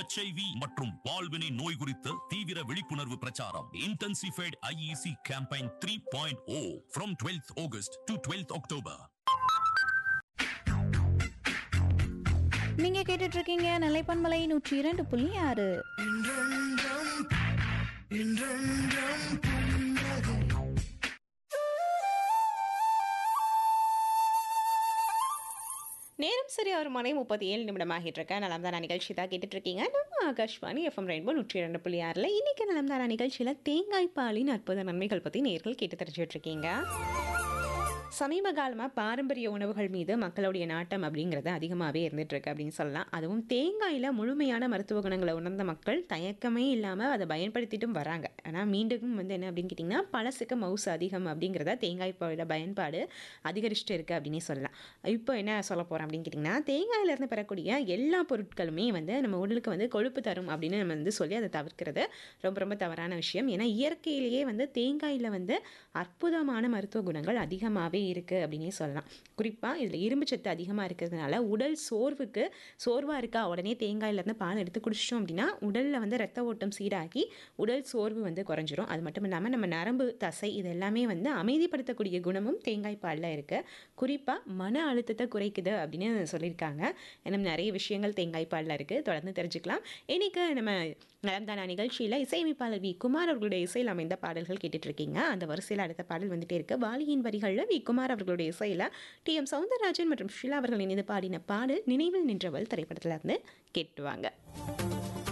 HIV மற்றும் வாழ்வினை நோய் குறித்த தீவிர விழிப்புணர்வு பிரச்சாரம் intensified IEC campaign three point O from twelfth August to twelfth October நீங்க கேட்டுட்டு இருக்கீங்க நிலைப்பன்மலை நூற்றி இரண்டு புள்ளி ஆறு நேரம் சரி ஒரு மணி முப்பத்தி ஏழு நிமிடம் ஆகிட்டு இருக்க நலம்தானா நிகழ்ச்சி தான் கேட்டுட்டு இருக்கீங்க நம்ம ஆகாஷ்வாணி எஃப்எம் ரெயின்போ நூற்றி இரண்டு புள்ளி ஆறில் இன்னைக்கு நலம்தானா நிகழ்ச்சியில் தேங்காய் பாலின் அற்புத நன்மைகள் பற்றி நேர்கள் கேட்டு தெரிஞ்சுட்டு இருக்கீங்க சமீப காலமாக பாரம்பரிய உணவுகள் மீது மக்களுடைய நாட்டம் அப்படிங்கிறது அதிகமாகவே இருந்துட்டு இருக்கு அப்படின்னு சொல்லலாம் அதுவும் தேங்காயில் முழுமையான மருத்துவ குணங்களை உணர்ந்த மக்கள் தயக்கமே இல்லாமல் அதை பயன்படுத்திட்டும் வராங்க ஆனால் மீண்டும் வந்து என்ன அப்படின்னு கேட்டிங்கன்னா பழசுக்கு மவுசு அதிகம் அப்படிங்கிறத தேங்காய் பாலோட பயன்பாடு அதிகரிச்சுட்டு இருக்குது அப்படின்னே சொல்லலாம் இப்போ என்ன சொல்ல போகிறோம் அப்படின்னு கேட்டிங்கன்னா தேங்காயிலேருந்து பெறக்கூடிய எல்லா பொருட்களுமே வந்து நம்ம உடலுக்கு வந்து கொழுப்பு தரும் அப்படின்னு நம்ம வந்து சொல்லி அதை தவிர்க்கிறது ரொம்ப ரொம்ப தவறான விஷயம் ஏன்னா இயற்கையிலேயே வந்து தேங்காயில் வந்து அற்புதமான மருத்துவ குணங்கள் அதிகமாகவே இருக்குது அப்படின்னே சொல்லலாம் குறிப்பாக இதில் இரும்பு சத்து அதிகமாக இருக்கிறதுனால உடல் சோர்வுக்கு சோர்வாக இருக்கா உடனே தேங்காயிலேருந்து பால் எடுத்து குடிச்சிட்டோம் அப்படின்னா உடலில் வந்து ரத்த ஓட்டம் சீராகி உடல் சோர்வு வந்து குறைஞ்சிரும் அது மட்டும் இல்லாமல் நம்ம நரம்பு தசை இது எல்லாமே வந்து அமைதிப்படுத்தக்கூடிய குணமும் தேங்காய் பாலில் இருக்குது குறிப்பாக மன அழுத்தத்தை குறைக்குது அப்படின்னு சொல்லியிருக்காங்க இன்னும் நிறைய விஷயங்கள் தேங்காய் பாலில் இருக்குது தொடர்ந்து தெரிஞ்சுக்கலாம் இன்னைக்கு நம்ம நலம்தானா நிகழ்ச்சியில் இசையமைப்பாளர் வி குமார் அவர்களுடைய இசையில் அமைந்த பாடல்கள் கேட்டுட்டு இருக்கீங்க அந்த வரிசையில் அடுத்த பாடல் வந்துட்டே இருக்கு வாலியின் வரிகளில் வி குமார் அவர்களுடைய இசையில் டி எம் சவுந்தரராஜன் மற்றும் ஷிலா அவர்கள் இணைந்து பாடின பாடல் நினைவில் நின்றவள் திரைப்படத்துல இருந்து கேட்டுவாங்க